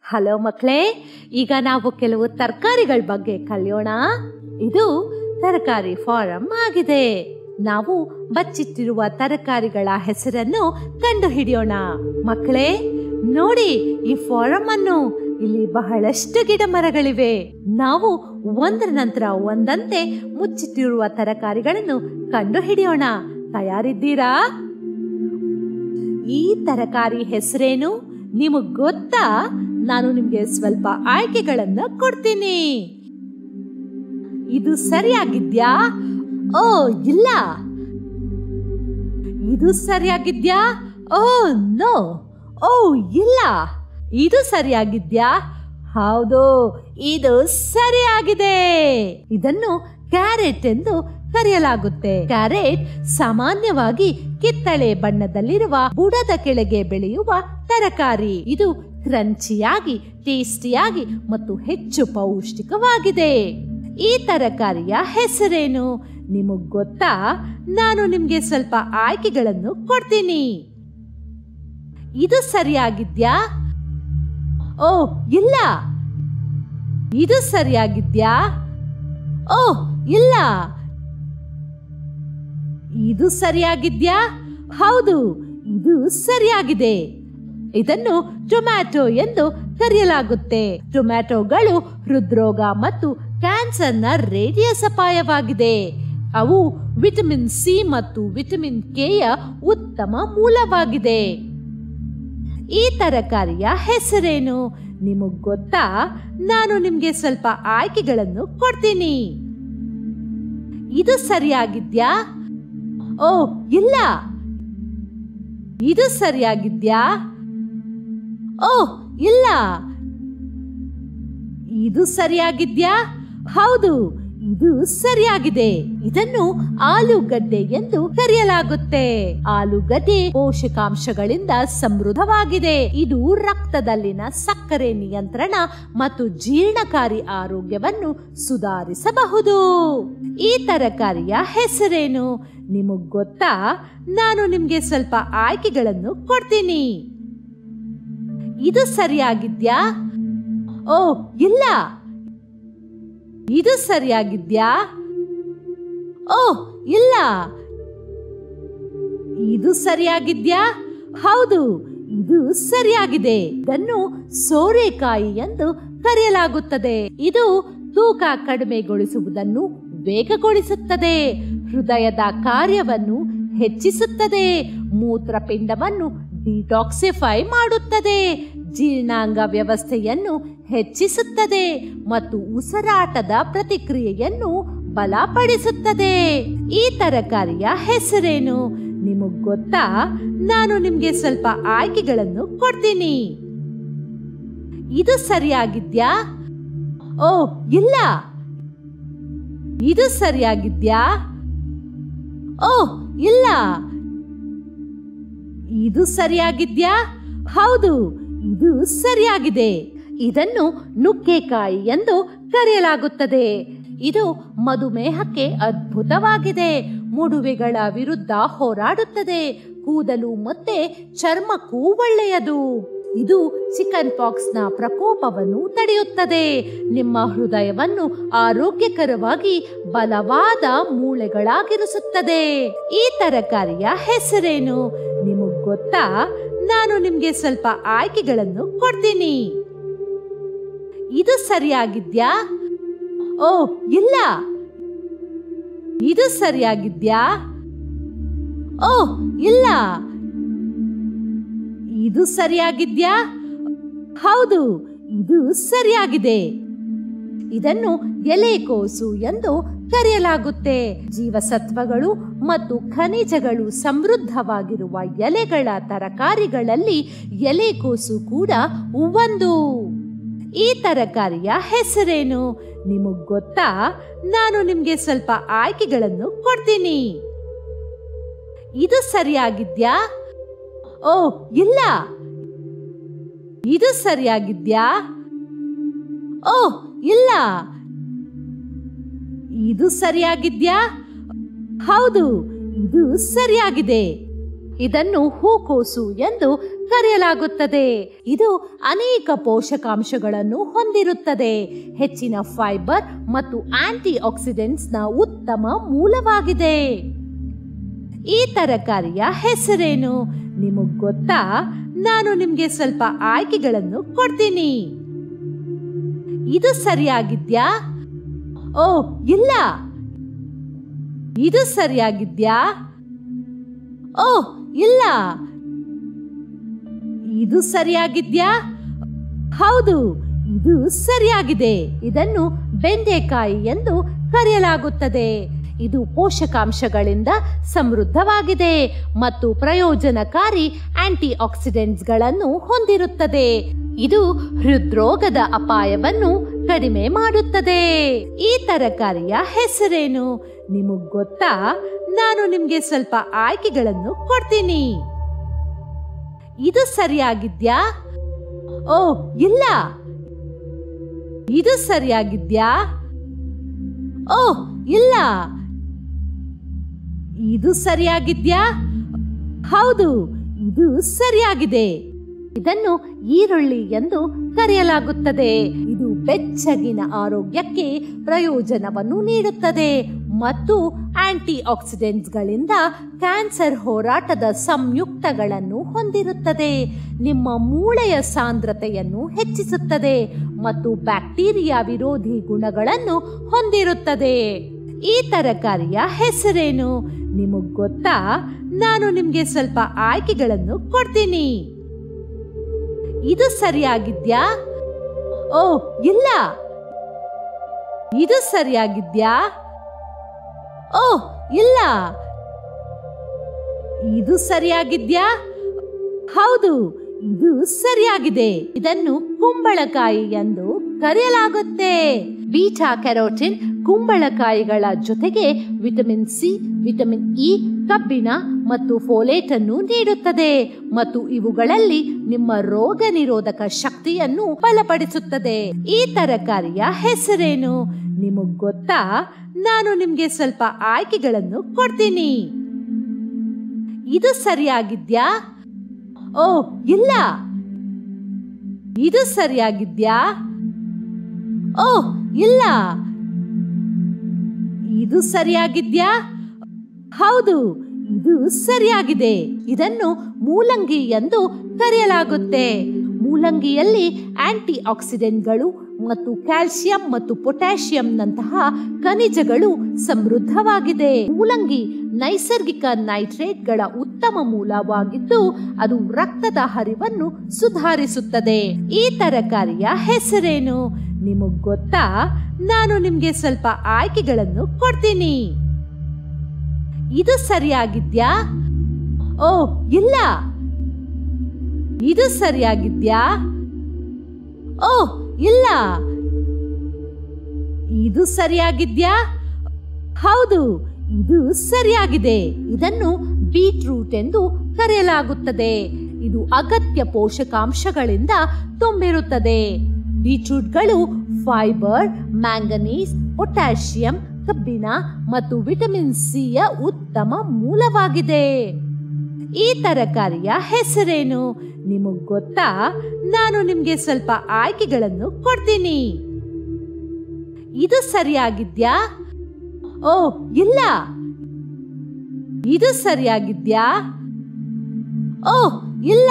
hello ಮಕ್ಕಳೇ ಈಗ ನಾವು ಕೆಲವು ತರಕಾರಿಗಳ ಬಗ್ಗೆ ಕಲಿಯೋಣ ಇದು ತರಕಾರಿ ಫಾರಂ ಆಗಿದೆ ನಾವು ಬಚ್ಚಿಟ್ಟಿರುವ ತರಕಾರಿಗಳ ಹೆಸರನ್ನು ಕಂಡು ಹಿಡಿಯೋಣ ಮಕ್ಕಳೇ ನೋಡಿ ಈ ಫಾರಂ ಅನ್ನು ಇಲ್ಲಿ ಬಹಳಷ್ಟು ಗಿಡ ಮರಗಳಿವೆ ನಾವು ಒಂದರ ನಂತರ ಒಂದಂತೆ ಮುಚ್ಚಿಟ್ಟಿರುವ ತರಕಾರಿಗಳನ್ನು ಕಂಡು ಹಿಡಿಯೋಣ ತಯಾರಿದ್ದೀರಾ ಈ ತರಕಾರಿ ಹೆಸರೇನು ನಿಮಗ್ ಗೊತ್ತಾ ನಾನು ನಿಮ್ಗೆ ಸ್ವಲ್ಪ ಆಯ್ಕೆಗಳನ್ನ ಕೊಡ್ತೀನಿ ಇದು ಸರಿಯಾಗಿದ್ಯಾ ಓ ಇಲ್ಲ ಇದು ಸರಿಯಾಗಿದ್ಯಾ ಓ ನೋ ಓ ಇಲ್ಲ ಇದು ಸರಿಯಾಗಿದ್ಯಾ ಹೌದು ಇದು ಸರಿಯಾಗಿದೆ ಇದನ್ನು ಕ್ಯಾರೆಟ್ ಎಂದು ಕರೆಯಲಾಗುತ್ತೆ ಕ್ಯಾರೆಟ್ ಸಾಮಾನ್ಯವಾಗಿ ಕಿತ್ತಳೆ ಬಣ್ಣದಲ್ಲಿರುವ ಬುಡದ ಕೆಳಗೆ ಬೆಳೆಯುವ ತರಕಾರಿ ಇದು ಕ್ರಂಚಿಯಾಗಿ ಟೇಸ್ಟಿಯಾಗಿ ಮತ್ತು ಹೆಚ್ಚು ಪೌಷ್ಟಿಕವಾಗಿದೆ ಈ ತರಕಾರಿಯ ಹೆಸರೇನು ನಿಮಗ್ ಗೊತ್ತಾ ನಾನು ನಿಮ್ಗೆ ಸ್ವಲ್ಪ ಆಯ್ಕೆಗಳನ್ನು ಕೊಡ್ತೀನಿ ಇದು ಸರಿಯಾಗಿದ್ಯಾ ಓ ಇಲ್ಲ ಇದು ಸರಿಯಾಗಿದ್ಯಾ ಓ ಇಲ್ಲ ಇದು ಸರಿಯಾಗಿದ್ಯಾ ಹೌದು ಇದು ಸರಿಯಾಗಿದೆ ಇದನ್ನು ಟೊಮ್ಯಾಟೊ ಎಂದು ಕರೆಯಲಾಗುತ್ತೆ ಟೊಮ್ಯಾಟೊಗಳು ಹೃದ್ರೋಗ ಮತ್ತು ಕ್ಯಾನ್ಸರ್ನ ರೇಡಿಯಸ್ ಅಪಾಯವಾಗಿದೆ ಅವು ವಿಟಮಿನ್ ಸಿ ಮತ್ತು ವಿಟಮಿನ್ ಕೆಯ ಉತ್ತಮ ಮೂಲವಾಗಿದೆ ಈ ತರಕಾರಿಯ ಹೆಸರೇನು ನಿಮಗ್ ಗೊತ್ತಾ ನಾನು ನಿಮ್ಗೆ ಸ್ವಲ್ಪ ಆಯ್ಕೆಗಳನ್ನು ಕೊಡ್ತೀನಿ ಇದು ಸರಿಯಾಗಿದ್ಯಾ ಓ ಇಲ್ಲ ಇದು ಸರಿಯಾಗಿದ್ಯಾ ಓ ಇಲ್ಲ ಇದು ಸರಿಯಾಗಿದ್ಯಾ ಹೌದು ಇದು ಸರಿಯಾಗಿದೆ ಇದನ್ನು ಆಲೂಗಡ್ಡೆ ಎಂದು ಕರೆಯಲಾಗುತ್ತೆ ಆಲೂಗಡ್ಡೆ ಪೋಷಕಾಂಶಗಳಿಂದ ಸಮೃದ್ಧವಾಗಿದೆ ಇದು ರಕ್ತದಲ್ಲಿನ ಸಕ್ಕರೆ ನಿಯಂತ್ರಣ ಮತ್ತು ಜೀರ್ಣಕಾರಿ ಆರೋಗ್ಯವನ್ನು ಸುಧಾರಿಸಬಹುದು ಈ ತರಕಾರಿಯ ಹೆಸರೇನು ನಿಮಗ್ ಗೊತ್ತಾ ನಾನು ನಿಮ್ಗೆ ಸ್ವಲ್ಪ ಆಯ್ಕೆಗಳನ್ನು ಕೊಡ್ತೀನಿ ಇದು ಸರಿಯಾಗಿದ್ಯಾ ಓ ಇಲ್ಲ ಇದು ಸರಿಯಾಗಿದ್ಯಾ ಓ ಇಲ್ಲ ಇದು ಸರಿಯಾಗಿದ್ಯಾ ಹೌದು ಇದು ಸರಿಯಾಗಿದೆ ಇದನ್ನು ಸೋರೆಕಾಯಿ ಎಂದು ಕರೆಯಲಾಗುತ್ತದೆ ಇದು ತೂಕ ಕಡಿಮೆಗೊಳಿಸುವುದನ್ನು ವೇಗಗೊಳಿಸುತ್ತದೆ ಹೃದಯದ ಕಾರ್ಯವನ್ನು ಹೆಚ್ಚಿಸುತ್ತದೆ ಮೂತ್ರಪಿಂಡವನ್ನು ಡಿಟಾಕ್ಸಿಫೈ ಮಾಡುತ್ತದೆ ಜೀರ್ಣಾಂಗ ವ್ಯವಸ್ಥೆಯನ್ನು ಹೆಚ್ಚಿಸುತ್ತದೆ ಮತ್ತು ಉಸಿರಾಟದ ಪ್ರತಿಕ್ರಿಯೆಯನ್ನು ಬಲಪಡಿಸುತ್ತದೆ ಈ ತರಕಾರಿಯ ಹೆಸರೇನು ನಿಮಗ್ ಗೊತ್ತಾ ನಾನು ನಿಮ್ಗೆ ಸ್ವಲ್ಪ ಆಯ್ಕೆಗಳನ್ನು ಕೊಡ್ತೀನಿ ಇದು ಸರಿಯಾಗಿದ್ಯಾ ಓ ಇಲ್ಲ ಇದು ಸರಿಯಾಗಿದ್ಯಾ ಓ ಇಲ್ಲ ಇದು ಸರಿಯಾಗಿದ್ಯಾ ಹೌದು ಇದು ಸರಿಯಾಗಿದೆ ಇದನ್ನು ನುಗ್ಗೆಕಾಯಿ ಎಂದು ಕರೆಯಲಾಗುತ್ತದೆ ಇದು ಮಧುಮೇಹಕ್ಕೆ ಅದ್ಭುತವಾಗಿದೆ ಮುಡುವೆಗಳ ವಿರುದ್ಧ ಹೋರಾಡುತ್ತದೆ ಕೂದಲು ಮತ್ತೆ ಚರ್ಮಕ್ಕೂ ಒಳ್ಳೆಯದು ಇದು ಚಿಕನ್ ಪಾಕ್ಸ್ ನ ಪ್ರಕೋಪವನ್ನು ತಡೆಯುತ್ತದೆ ನಿಮ್ಮ ಹೃದಯವನ್ನು ಆರೋಗ್ಯಕರವಾಗಿ ಬಲವಾದ ಮೂಳೆಗಳಾಗಿರಿಸುತ್ತದೆ ಈ ತರಕಾರಿಯ ಹೆಸರೇನು ನಿಮಗ್ ಗೊತ್ತಾ ನಾನು ನಿಮ್ಗೆ ಸ್ವಲ್ಪ ಆಯ್ಕೆಗಳನ್ನು ಕೊಡ್ತೀನಿ ಇದು ಸರಿಯಾಗಿದ್ಯಾ ಓ ಇಲ್ಲ ಇದು ಸರಿಯಾಗಿದ್ಯಾ ಓ ಇಲ್ಲ ಇದು ಸರಿಯಾಗಿದ್ಯಾ ಹೌದು ಇದು ಸರಿಯಾಗಿದೆ ಇದನ್ನು ಎಲೆಕೋಸು ಎಂದು ಕರೆಯಲಾಗುತ್ತೆ ಜೀವಸತ್ವಗಳು ಮತ್ತು ಖನಿಜಗಳು ಸಮೃದ್ಧವಾಗಿರುವ ಎಲೆಗಳ ತರಕಾರಿಗಳಲ್ಲಿ ಎಲೆಕೋಸು ಕೂಡ ಒಂದು ಈ ತರಕಾರಿಯ ಹೆಸರೇನು ನಿಮಗ್ ಗೊತ್ತಾ ನಾನು ನಿಮ್ಗೆ ಸ್ವಲ್ಪ ಆಯ್ಕೆಗಳನ್ನು ಕೊಡ್ತೀನಿ ಇದು ಸರಿಯಾಗಿದ್ಯಾ ಓ ಇಲ್ಲ ಇದು ಸರಿಯಾಗಿದ್ಯಾ ಓ ಇಲ್ಲ ಇದು ಸರಿಯಾಗಿದ್ಯಾ ಹೌದು ಇದು ಸರಿಯಾಗಿದೆ ಇದನ್ನು ಹೂಕೋಸು ಎಂದು ಕರೆಯಲಾಗುತ್ತದೆ ಇದು ಅನೇಕ ಪೋಷಕಾಂಶಗಳನ್ನು ಹೊಂದಿರುತ್ತದೆ ಹೆಚ್ಚಿನ ಫೈಬರ್ ಮತ್ತು ಆಂಟಿ ಆಕ್ಸಿಡೆಂಟ್ಸ್ನ ಉತ್ತಮ ಮೂಲವಾಗಿದೆ ಈ ತರಕಾರಿಯ ಹೆಸರೇನು ನಿಮಗ್ ಗೊತ್ತಾ ನಾನು ನಿಮ್ಗೆ ಸ್ವಲ್ಪ ಆಯ್ಕೆಗಳನ್ನು ಕೊಡ್ತೀನಿ ಇದು ಸರಿಯಾಗಿದ್ಯಾ ಓ ಇಲ್ಲ ಇದು ಸರಿಯಾಗಿದ್ಯಾ ಓ ಇಲ್ಲ ಇದು ಸರಿಯಾಗಿದ್ಯಾ ಹೌದು ಇದು ಸರಿಯಾಗಿದೆ ಇದನ್ನು ಬೆಂಡೆಕಾಯಿ ಎಂದು ಕರೆಯಲಾಗುತ್ತದೆ ಇದು ಪೋಷಕಾಂಶಗಳಿಂದ ಸಮೃದ್ಧವಾಗಿದೆ ಮತ್ತು ಪ್ರಯೋಜನಕಾರಿ ಆಂಟಿ ಆಕ್ಸಿಡೆಂಟ್ಸ್ಗಳನ್ನು ಹೊಂದಿರುತ್ತದೆ ಇದು ಹೃದ್ರೋಗದ ಅಪಾಯವನ್ನು ಕಡಿಮೆ ಮಾಡುತ್ತದೆ ಈ ತರಕಾರಿಯ ಹೆಸರೇನು ನಿಮಗ್ ಗೊತ್ತಾ ನಾನು ನಿಮ್ಗೆ ಸ್ವಲ್ಪ ಆಯ್ಕೆಗಳನ್ನು ಕೊಡ್ತೀನಿ ಇದು ಸರಿಯಾಗಿದ್ಯಾ ಓ ಇಲ್ಲ ಇದು ಸರಿಯಾಗಿದ್ಯಾ ಓ ಇಲ್ಲ ಇದು ಸರಿಯಾಗಿದ್ಯಾ ಹೌದು ಇದು ಸರಿಯಾಗಿದೆ ಇದನ್ನು ಈರುಳ್ಳಿ ಎಂದು ಕರೆಯಲಾಗುತ್ತದೆ ಇದು ಬೆಚ್ಚಗಿನ ಆರೋಗ್ಯಕ್ಕೆ ಪ್ರಯೋಜನವನ್ನು ನೀಡುತ್ತದೆ ಮತ್ತು ಆಂಟಿ ಆಕ್ಸಿಡೆಂಟ್ಸ್ಗಳಿಂದ ಕ್ಯಾನ್ಸರ್ ಹೋರಾಟದ ಸಂಯುಕ್ತಗಳನ್ನು ಹೊಂದಿರುತ್ತದೆ ನಿಮ್ಮ ಮೂಳೆಯ ಸಾಂದ್ರತೆಯನ್ನು ಹೆಚ್ಚಿಸುತ್ತದೆ ಮತ್ತು ಬ್ಯಾಕ್ಟೀರಿಯಾ ವಿರೋಧಿ ಗುಣಗಳನ್ನು ಹೊಂದಿರುತ್ತದೆ ಈ ತರಕಾರಿಯ ಹೆಸರೇನು ನಿಮಗ್ ಗೊತ್ತಾ ನಾನು ನಿಮ್ಗೆ ಸ್ವಲ್ಪ ಆಯ್ಕೆಗಳನ್ನು ಕೊಡ್ತೀನಿ ಇದು ಸರಿಯಾಗಿದ್ಯಾ ಓ ಇಲ್ಲ ಇದು ಸರಿಯಾಗಿದ್ಯಾ ಓ ಇಲ್ಲ ಇದು ಸರಿಯಾಗಿದ್ಯಾ ಹೌದು ಇದು ಸರಿಯಾಗಿದೆ ಇದನ್ನು ಕುಂಬಳಕಾಯಿ ಎಂದು ಕರೆಯಲಾಗುತ್ತೆ ಬೀಟಾ ಕೆರೋಟಿನ್ ಕುಂಬಳಕಾಯಿಗಳ ಜೊತೆಗೆ ವಿಟಮಿನ್ ಸಿ ವಿಟಮಿನ್ ಇ ಕಬ್ಬಿಣ ಮತ್ತು ಫೋಲೇಟ್ ಅನ್ನು ನೀಡುತ್ತದೆ ಮತ್ತು ಇವುಗಳಲ್ಲಿ ನಿಮ್ಮ ರೋಗ ನಿರೋಧಕ ಶಕ್ತಿಯನ್ನು ಬಲಪಡಿಸುತ್ತದೆ ಈ ತರಕಾರಿಯ ಹೆಸರೇನು ನಿಮಗ್ ಗೊತ್ತಾ ನಾನು ನಿಮ್ಗೆ ಸ್ವಲ್ಪ ಆಯ್ಕೆಗಳನ್ನು ಕೊಡ್ತೀನಿ ಇದು ಸರಿಯಾಗಿದ್ಯಾ ಓ ಇಲ್ಲ ಇದು ಸರಿಯಾಗಿದ್ಯಾ ಓ ಇಲ್ಲ ಇದು ಸರಿಯಾಗಿದ್ಯಾ ಹೌದು ಇದು ಸರಿಯಾಗಿದೆ ಇದನ್ನು ಮೂಲಂಗಿ ಎಂದು ಕರೆಯಲಾಗುತ್ತೆ ಮೂಲಂಗಿಯಲ್ಲಿ ಆಂಟಿ ಆಕ್ಸಿಡೆಂಟ್ಗಳು ಮತ್ತು ಕ್ಯಾಲ್ಸಿಯಂ ಮತ್ತು ಪೊಟ್ಯಾಷಿಯಂನಂತಹ ಖನಿಜಗಳು ಸಮೃದ್ಧವಾಗಿದೆ ಮೂಲಂಗಿ ನೈಸರ್ಗಿಕ ನೈಟ್ರೇಟ್ಗಳ ಉತ್ತಮ ಮೂಲವಾಗಿದ್ದು ಅದು ರಕ್ತದ ಹರಿವನ್ನು ಸುಧಾರಿಸುತ್ತದೆ ಈ ತರಕಾರಿಯ ಹೆಸರೇನು ನಿಮಗ್ ಗೊತ್ತಾ ನಾನು ನಿಮ್ಗೆ ಸ್ವಲ್ಪ ಆಯ್ಕೆಗಳನ್ನು ಕೊಡ್ತೀನಿ ಇದು ಸರಿಯಾಗಿದ್ಯಾ ಓ ಇಲ್ಲ ಇದು ಸರಿಯಾಗಿದ್ಯಾ ಓ ಇಲ್ಲ ಇದು ಸರಿಯಾಗಿದ್ಯಾ ಹೌದು ಇದು ಸರಿಯಾಗಿದೆ ಇದನ್ನು ಬೀಟ್ರೂಟ್ ಎಂದು ಕರೆಯಲಾಗುತ್ತದೆ ಇದು ಅಗತ್ಯ ಪೋಷಕಾಂಶಗಳಿಂದ ತುಂಬಿರುತ್ತದೆ ಬೀಟ್ರೂಟ್ಗಳು ಫೈಬರ್ ಮ್ಯಾಂಗನೀಸ್ ಪೊಟ್ಯಾಷಿಯಂ ಕಬ್ಬಿಣ ಮತ್ತು ವಿಟಮಿನ್ ಸಿಯ ಉತ್ತಮ ಮೂಲವಾಗಿದೆ ಈ ತರಕಾರಿಯ ಹೆಸರೇನು ನಿಮಗ್ ಗೊತ್ತಾ ನಾನು ನಿಮ್ಗೆ ಸ್ವಲ್ಪ ಆಯ್ಕೆಗಳನ್ನು ಕೊಡ್ತೀನಿ ಇದು ಸರಿಯಾಗಿದ್ಯಾ ಓ ಇಲ್ಲ ಇದು ಸರಿಯಾಗಿದ್ಯಾ ಓ ಇಲ್ಲ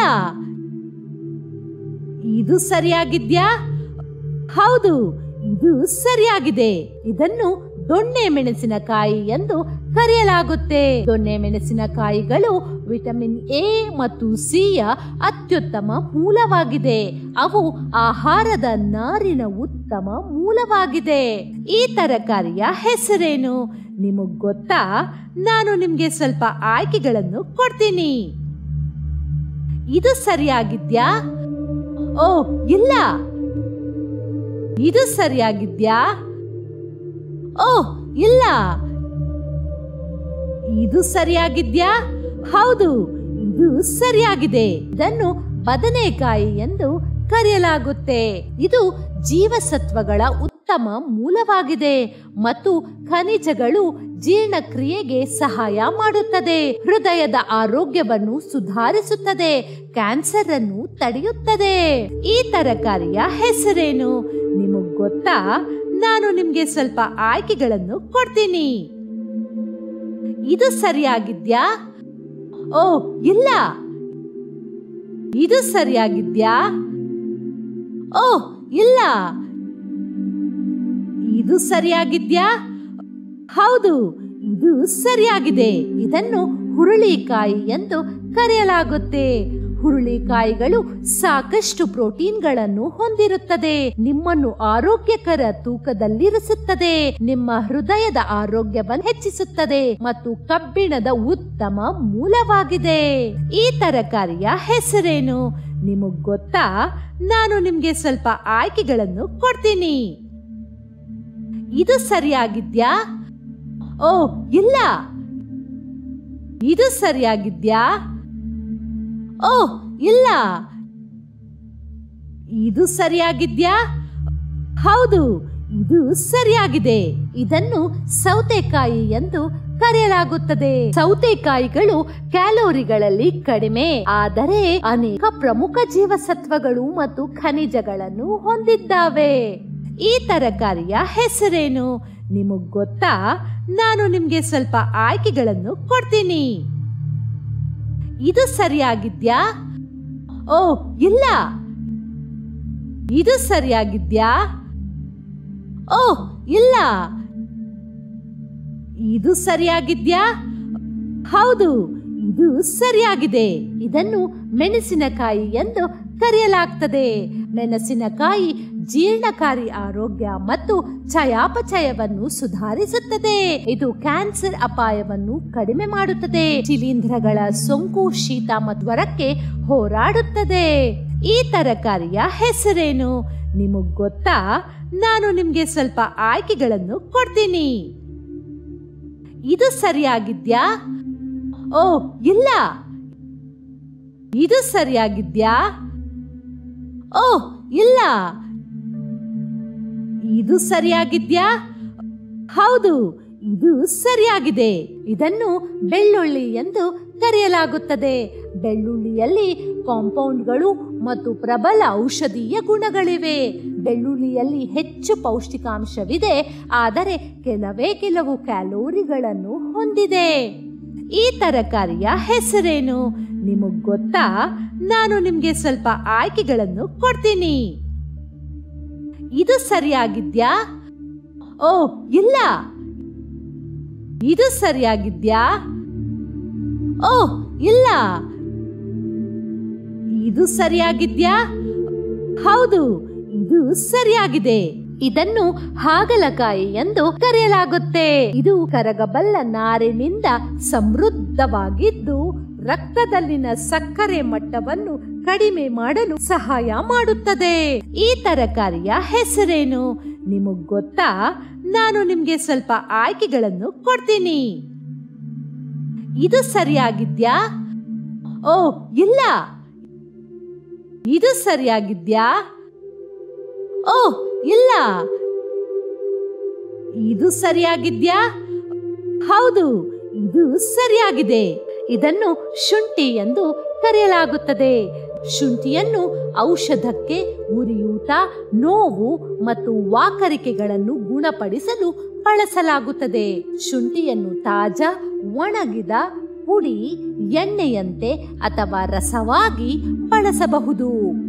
ಇದು ಸರಿಯಾಗಿದ್ಯಾ ಹೌದು ಇದು ಸರಿಯಾಗಿದೆ ಇದನ್ನು ದೊಣ್ಣೆ ಮೆಣಸಿನಕಾಯಿ ಎಂದು ಕರೆಯಲಾಗುತ್ತೆ ದೊಣ್ಣೆ ಮೆಣಸಿನಕಾಯಿಗಳು ವಿಟಮಿನ್ ಎ ಮತ್ತು ಸಿಯ ಅತ್ಯುತ್ತಮ ಮೂಲವಾಗಿದೆ ಅವು ಆಹಾರದ ನಾರಿನ ಉತ್ತಮ ಮೂಲವಾಗಿದೆ ಈ ತರಕಾರಿಯ ಹೆಸರೇನು ನಿಮಗ್ ಗೊತ್ತಾ ನಾನು ನಿಮ್ಗೆ ಸ್ವಲ್ಪ ಆಯ್ಕೆಗಳನ್ನು ಕೊಡ್ತೀನಿ ಇದು ಸರಿಯಾಗಿದ್ಯಾ ಓ ಇಲ್ಲ ಇದು ಸರಿಯಾಗಿದ್ಯಾ ಓ ಇಲ್ಲ ಇದು ಸರಿಯಾಗಿದ್ಯಾ ಹೌದು ಇದು ಸರಿಯಾಗಿದೆ ಇದನ್ನು ಬದನೆಕಾಯಿ ಎಂದು ಕರೆಯಲಾಗುತ್ತೆ ಇದು ಜೀವಸತ್ವಗಳ ಉತ್ತಮ ಮೂಲವಾಗಿದೆ ಮತ್ತು ಖನಿಜಗಳು ಜೀರ್ಣಕ್ರಿಯೆಗೆ ಸಹಾಯ ಮಾಡುತ್ತದೆ ಹೃದಯದ ಆರೋಗ್ಯವನ್ನು ಸುಧಾರಿಸುತ್ತದೆ ಕ್ಯಾನ್ಸರ್ ಅನ್ನು ತಡೆಯುತ್ತದೆ ಈ ತರಕಾರಿಯ ಹೆಸರೇನು ನಿಮಗ್ ಗೊತ್ತಾ ನಾನು ನಿಮ್ಗೆ ಸ್ವಲ್ಪ ಆಯ್ಕೆಗಳನ್ನು ಕೊಡ್ತೀನಿ ಇದು ಸರಿಯಾಗಿದ್ಯಾ ಓ ಇಲ್ಲ ಇದು ಸರಿಯಾಗಿದ್ಯಾ ಓ ಇಲ್ಲ ಇದು ಸರಿಯಾಗಿದ್ಯಾ ಹೌದು ಇದು ಸರಿಯಾಗಿದೆ ಇದನ್ನು ಹುರುಳಿಕಾಯಿ ಎಂದು ಕರೆಯಲಾಗುತ್ತೆ ಹುರುಳಿಕಾಯಿಗಳು ಸಾಕಷ್ಟು ಪ್ರೋಟೀನ್ಗಳನ್ನು ಹೊಂದಿರುತ್ತದೆ ನಿಮ್ಮನ್ನು ಆರೋಗ್ಯಕರ ತೂಕದಲ್ಲಿರಿಸುತ್ತದೆ ನಿಮ್ಮ ಹೃದಯದ ಆರೋಗ್ಯವನ್ನು ಹೆಚ್ಚಿಸುತ್ತದೆ ಮತ್ತು ಕಬ್ಬಿಣದ ಉತ್ತಮ ಮೂಲವಾಗಿದೆ ಈ ತರಕಾರಿಯ ಹೆಸರೇನು ನಿಮಗ್ ಗೊತ್ತಾ ನಾನು ನಿಮ್ಗೆ ಸ್ವಲ್ಪ ಆಯ್ಕೆಗಳನ್ನು ಕೊಡ್ತೀನಿ ಇದು ಸರಿಯಾಗಿದ್ಯಾ ಓ ಇಲ್ಲ ಇದು ಸರಿಯಾಗಿದ್ಯಾ ಓ ಇಲ್ಲ ಇದು ಸರಿಯಾಗಿದ್ಯಾ ಹೌದು ಇದು ಸರಿಯಾಗಿದೆ ಇದನ್ನು ಸೌತೆಕಾಯಿ ಎಂದು ಕರೆಯಲಾಗುತ್ತದೆ ಸೌತೆಕಾಯಿಗಳು ಕ್ಯಾಲೋರಿಗಳಲ್ಲಿ ಕಡಿಮೆ ಆದರೆ ಅನೇಕ ಪ್ರಮುಖ ಜೀವಸತ್ವಗಳು ಮತ್ತು ಖನಿಜಗಳನ್ನು ಹೊಂದಿದ್ದಾವೆ ಈ ತರಕಾರಿಯ ಹೆಸರೇನು ನಿಮಗ್ ಗೊತ್ತಾ ನಾನು ನಿಮ್ಗೆ ಸ್ವಲ್ಪ ಆಯ್ಕೆಗಳನ್ನು ಕೊಡ್ತೀನಿ ಇದು ಸರಿಯಾಗಿದ್ಯಾ ಓ ಇಲ್ಲ ಇದು ಸರಿಯಾಗಿದ್ಯಾ ಓ ಇಲ್ಲ ಇದು ಸರಿಯಾಗಿದ್ಯಾ ಹೌದು ಇದು ಸರಿಯಾಗಿದೆ ಇದನ್ನು ಮೆಣಸಿನಕಾಯಿ ಎಂದು ಕರೆಯಲಾಗ್ತದೆ ಮೆಣಸಿನಕಾಯಿ ಜೀರ್ಣಕಾರಿ ಆರೋಗ್ಯ ಮತ್ತು ಚಯಾಪಚಯವನ್ನು ಸುಧಾರಿಸುತ್ತದೆ ಇದು ಕ್ಯಾನ್ಸರ್ ಅಪಾಯವನ್ನು ಕಡಿಮೆ ಮಾಡುತ್ತದೆ ಶಿಲೀಂಧ್ರಗಳ ಸೋಂಕು ಶೀತ ಮತ್ತು ಜ್ವರಕ್ಕೆ ಹೋರಾಡುತ್ತದೆ ಈ ತರಕಾರಿಯ ಹೆಸರೇನು ನಿಮಗ್ ಗೊತ್ತಾ ನಾನು ನಿಮ್ಗೆ ಸ್ವಲ್ಪ ಆಯ್ಕೆಗಳನ್ನು ಕೊಡ್ತೀನಿ ಇದು ಸರಿಯಾಗಿದ್ಯಾ ಓ ಇಲ್ಲ ಇದು ಸರಿಯಾಗಿದ್ಯಾ ಓ ಇಲ್ಲ ಇದು ಸರಿಯಾಗಿದ್ಯಾ ಹೌದು ಇದು ಸರಿಯಾಗಿದೆ ಇದನ್ನು ಬೆಳ್ಳುಳ್ಳಿ ಎಂದು ಕರೆಯಲಾಗುತ್ತದೆ ಬೆಳ್ಳುಳ್ಳಿಯಲ್ಲಿ ಕಾಂಪೌಂಡ್ಗಳು ಮತ್ತು ಪ್ರಬಲ ಔಷಧೀಯ ಗುಣಗಳಿವೆ ಬೆಳ್ಳುಳ್ಳಿಯಲ್ಲಿ ಹೆಚ್ಚು ಪೌಷ್ಟಿಕಾಂಶವಿದೆ ಆದರೆ ಕೆಲವೇ ಕೆಲವು ಕ್ಯಾಲೋರಿಗಳನ್ನು ಹೊಂದಿದೆ ಈ ತರಕಾರಿಯ ಹೆಸರೇನು ನಿಮಗ್ ಗೊತ್ತಾ ನಾನು ನಿಮ್ಗೆ ಸ್ವಲ್ಪ ಆಯ್ಕೆಗಳನ್ನು ಕೊಡ್ತೀನಿ ಇದು ಸರಿಯಾಗಿದ್ಯಾ ಓ ಇಲ್ಲ ಇದು ಸರಿಯಾಗಿದ್ಯಾ ಓ ಇಲ್ಲ ಇದು ಸರಿಯಾಗಿದ್ಯಾ ಹೌದು ಇದು ಸರಿಯಾಗಿದೆ ಇದನ್ನು ಹಾಗಲಕಾಯಿ ಎಂದು ಕರೆಯಲಾಗುತ್ತೆ ಇದು ಕರಗಬಲ್ಲ ನಾರಿನಿಂದ ಸಮೃದ್ಧವಾಗಿದ್ದು ರಕ್ತದಲ್ಲಿನ ಸಕ್ಕರೆ ಮಟ್ಟವನ್ನು ಕಡಿಮೆ ಮಾಡಲು ಸಹಾಯ ಮಾಡುತ್ತದೆ ಈ ತರಕಾರಿಯ ಹೆಸರೇನು ನಿಮಗ್ ಗೊತ್ತಾ ನಾನು ನಿಮ್ಗೆ ಸ್ವಲ್ಪ ಆಯ್ಕೆಗಳನ್ನು ಕೊಡ್ತೀನಿ ಇದು ಸರಿಯಾಗಿದ್ಯಾ ಓ ಇಲ್ಲ ಇದು ಸರಿಯಾಗಿದ್ಯಾ ಓ ಇಲ್ಲ ಇದು ಸರಿಯಾಗಿದ್ಯಾ ಹೌದು ಇದು ಸರಿಯಾಗಿದೆ ಇದನ್ನು ಶುಂಠಿ ಎಂದು ಕರೆಯಲಾಗುತ್ತದೆ ಶುಂಠಿಯನ್ನು ಔಷಧಕ್ಕೆ ಉರಿಯೂತ ನೋವು ಮತ್ತು ವಾಕರಿಕೆಗಳನ್ನು ಗುಣಪಡಿಸಲು ಬಳಸಲಾಗುತ್ತದೆ ಶುಂಠಿಯನ್ನು ತಾಜಾ ಒಣಗಿದ ಪುಡಿ ಎಣ್ಣೆಯಂತೆ ಅಥವಾ ರಸವಾಗಿ ಬಳಸಬಹುದು